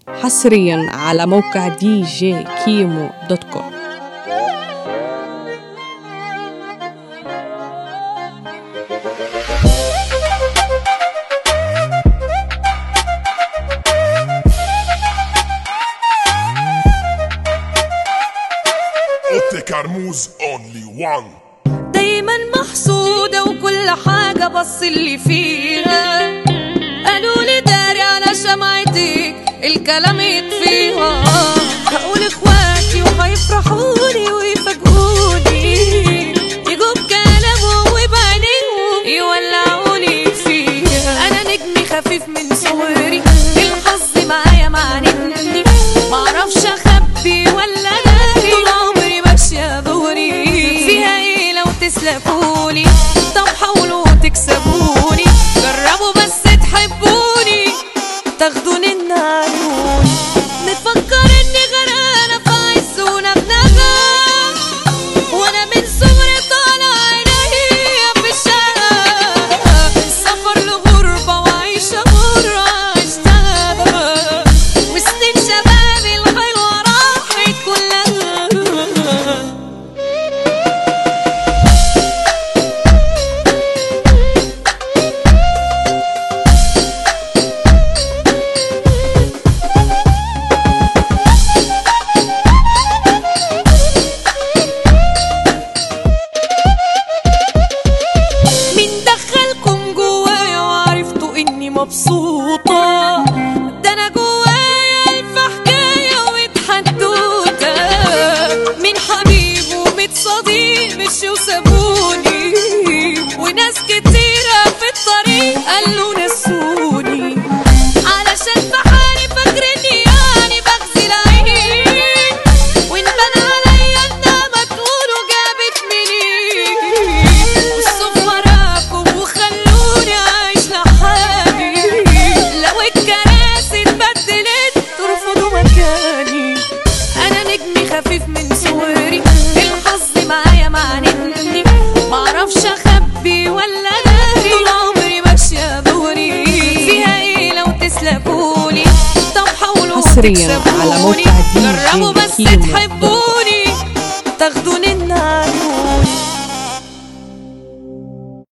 حصريا على موقع دي جي كيمو دوت كوم اوتي كرموز اونلي وان دايما محسودة وكل حاجة بص اللي فيها قالوا لي داري على شمعتك الكلام يطفيها هقول اخواتي وهيفرحولي ويفاجئوني يجوا بكلامهم وبعينيهم يولعوني فيها انا نجمي خفيف من صغري الحظ معايا معنتني معرفش اخبي ولا داري طول عمري ماشيه دوري فيها ايه لو تسلكوني طب حاولوا تكسبوني جربوا بس تحبوني تاخدوني ان عيوني مفكر اني غرقانه في عز ونغنغه وانا من صغري طالع عينيا في الشقه السفر لغربه وعيشه مره عشتها وسنين شبابي الحلوه راحت كلها مين دخلكم جوايا وعرفتوا اني مبسوطة ده انا جوايا الف حكاية واتحدوتة من حبيب ومن صديق مشي وسابوني وناس كتيرة في الطريق قالوا نسوني علشان في حالي فاكرني يعني بغزي العين وان بان عليا النعمة تقولوا جابت منين والصف وراكم وخلوني اعيش لحالي لو الكراسي اتبدلت ترفضوا مكاني انا نجمي خفيف من صغري الحظ معايا معنتني معرفش اخبي ولا داري طول عمري ماشيه دوري فيها ايه لو تسلكوني طب حاولوا حصرياً على تكسبوني موقع دي جي جربوا بس كيمو دوت كوم. تحبوني تاخدوني ان